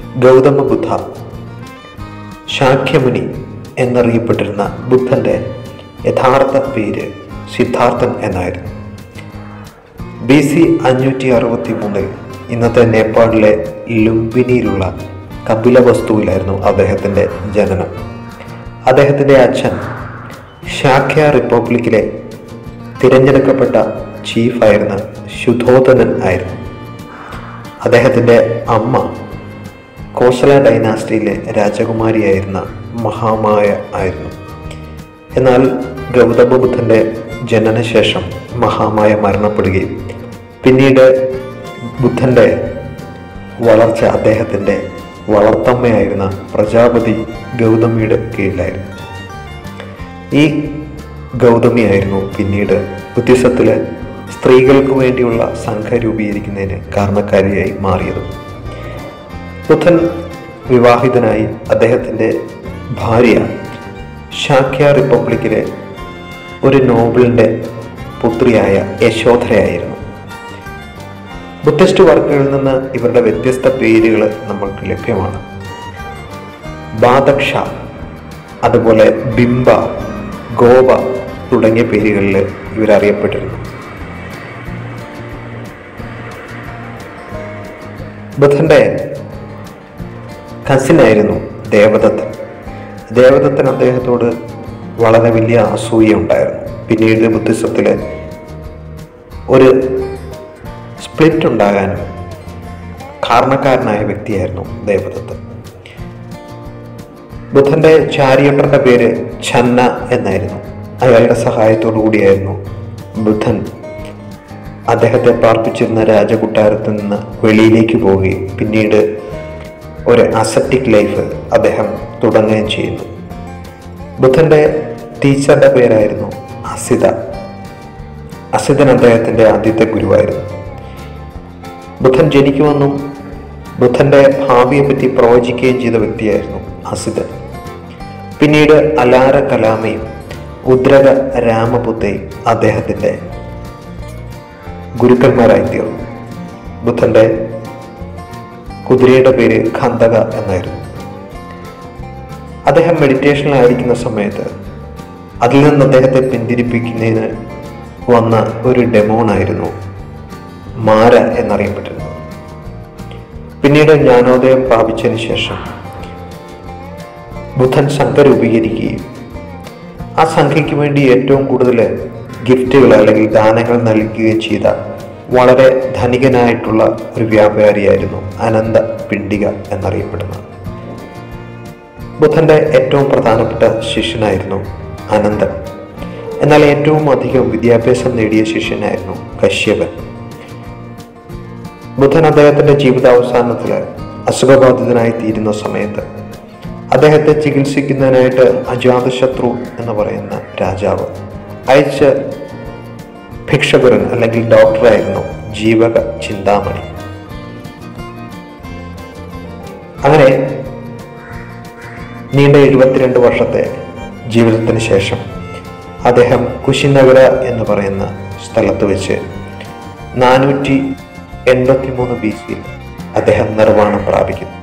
ഗൗതമ ബുദ്ധ ശാഖ്യമുനി എന്നറിയപ്പെട്ടിരുന്ന ബുദ്ധൻ്റെ യഥാർത്ഥ പേര് സിദ്ധാർത്ഥൻ എന്നായിരുന്നു ബി സി അഞ്ഞൂറ്റി അറുപത്തി മൂന്നിൽ ഇന്നത്തെ നേപ്പാളിലെ ലുംബിനിയിലുള്ള കപിലവസ്തുവിലായിരുന്നു അദ്ദേഹത്തിൻ്റെ ജനനം അദ്ദേഹത്തിൻ്റെ അച്ഛൻ ശാഖ്യ റിപ്പബ്ലിക്കിലെ തിരഞ്ഞെടുക്കപ്പെട്ട ചീഫായിരുന്ന ശുദ്ധോധനൻ ആയിരുന്നു അദ്ദേഹത്തിൻ്റെ അമ്മ കോസല ഡൈനാസ്റ്റിയിലെ രാജകുമാരിയായിരുന്ന മഹാമായ ആയിരുന്നു എന്നാൽ ഗൗതമ ബുദ്ധൻ്റെ ജനനശേഷം മഹാമായ മരണപ്പെടുകയും പിന്നീട് ബുദ്ധൻ്റെ വളർച്ച അദ്ദേഹത്തിൻ്റെ വളർത്തമ്മയായിരുന്ന പ്രജാപതി ഗൗതമിയുടെ കീഴിലായിരുന്നു ഈ ഗൗതമിയായിരുന്നു പിന്നീട് ബുദ്ധിസത്തിലെ സ്ത്രീകൾക്ക് വേണ്ടിയുള്ള സംഘം രൂപീകരിക്കുന്നതിന് കാരണക്കാരിയായി മാറിയത് ബുദ്ധൻ വിവാഹിതനായി അദ്ദേഹത്തിൻ്റെ ഭാര്യ ശാക്യ റിപ്പബ്ലിക്കിലെ ഒരു നോബിളിൻ്റെ പുത്രിയായ യശോധരയായിരുന്നു ബുദ്ധിസ്റ്റ് വർക്കുകളിൽ നിന്ന് ഇവരുടെ വ്യത്യസ്ത പേരുകൾ നമ്മൾക്ക് ലഭ്യമാണ് ബാദക്ഷ അതുപോലെ ബിംബ ഗോവ തുടങ്ങിയ പേരുകളിൽ ഇവരറിയപ്പെട്ടിരുന്നു ബുദ്ധൻ്റെ കസിനായിരുന്നു ദേവദത്തൻ ദേവദത്തൻ അദ്ദേഹത്തോട് വളരെ വലിയ അസൂയ ഉണ്ടായിരുന്നു പിന്നീട് ബുദ്ധിസത്തിൽ ഒരു സ്പ്ലിറ്റ് ഉണ്ടാകാനും കാരണക്കാരനായ വ്യക്തിയായിരുന്നു ദേവദത്തൻ ബുദ്ധന്റെ ചാരിയട്ടന്റെ പേര് ഛന്ന എന്നായിരുന്നു അയാളുടെ സഹായത്തോടു കൂടിയായിരുന്നു ബുദ്ധൻ അദ്ദേഹത്തെ പാർപ്പിച്ചിരുന്ന രാജകൊട്ടാരത്തിൽ നിന്ന് വെളിയിലേക്ക് പോവുകയും പിന്നീട് ഒരു അസറ്റിക് ലൈഫ് അദ്ദേഹം തുടങ്ങുകയും ചെയ്യുന്നു ബുദ്ധന്റെ ടീച്ചറുടെ പേരായിരുന്നു അസിത അസിതൻ അദ്ദേഹത്തിൻ്റെ ആദ്യത്തെ ഗുരുവായിരുന്നു ബുദ്ധൻ ജനിക്കുമെന്നും ബുദ്ധന്റെ ഭാവിയെ പറ്റി പ്രവചിക്കുകയും ചെയ്ത വ്യക്തിയായിരുന്നു അസിതൻ പിന്നീട് അലാര കലാമയും ഉദ്രക രാമബുദ്ധയും അദ്ദേഹത്തിൻ്റെ ഗുരുക്കന്മാരായി തീർന്നു ബുദ്ധന്റെ കുതിരയുടെ പേര് ഖന്തക എന്നായിരുന്നു അദ്ദേഹം മെഡിറ്റേഷനിലായിരിക്കുന്ന സമയത്ത് അതിൽ നിന്ന് അദ്ദേഹത്തെ പിന്തിരിപ്പിക്കുന്നതിന് വന്ന ഒരു ഡെമോണായിരുന്നു മാര എന്നറിയപ്പെട്ടിരുന്നത് പിന്നീട് ജ്ഞാനോദയം പ്രാപിച്ചതിന് ശേഷം ബുദ്ധൻ സംഘ രൂപീകരിക്കുകയും ആ സംഖ്യയ്ക്ക് വേണ്ടി ഏറ്റവും കൂടുതൽ ഗിഫ്റ്റുകൾ അല്ലെങ്കിൽ ദാനങ്ങൾ നൽകുകയും ചെയ്ത വളരെ ധനികനായിട്ടുള്ള ഒരു വ്യാപാരിയായിരുന്നു അനന്ത പിണ്ടിക എന്നറിയപ്പെടുന്നത് ബുദ്ധന്റെ ഏറ്റവും പ്രധാനപ്പെട്ട ശിഷ്യനായിരുന്നു അനന്തൻ എന്നാൽ ഏറ്റവും അധികം വിദ്യാഭ്യാസം നേടിയ ശിഷ്യനായിരുന്നു കശ്യപൻ ബുദ്ധൻ അദ്ദേഹത്തിന്റെ ജീവിതാവസാനത്തിൽ അസുഖബാധിതനായി തീരുന്ന സമയത്ത് അദ്ദേഹത്തെ ചികിത്സിക്കുന്നതിനായിട്ട് അജാതശത്രു എന്ന് പറയുന്ന രാജാവ് അയച്ച ഭിക്ഷകുരൻ അല്ലെങ്കിൽ ഡോക്ടറായിരുന്നു ജീവക ചിന്താമണി അങ്ങനെ നീണ്ട എഴുപത്തിരണ്ട് വർഷത്തെ ജീവിതത്തിന് ശേഷം അദ്ദേഹം കുശിനഗര എന്ന് പറയുന്ന സ്ഥലത്ത് വെച്ച് നാനൂറ്റി എൺപത്തി മൂന്ന് ബി സിയിൽ അദ്ദേഹം നിർവ്വാണം പ്രാപിക്കുന്നു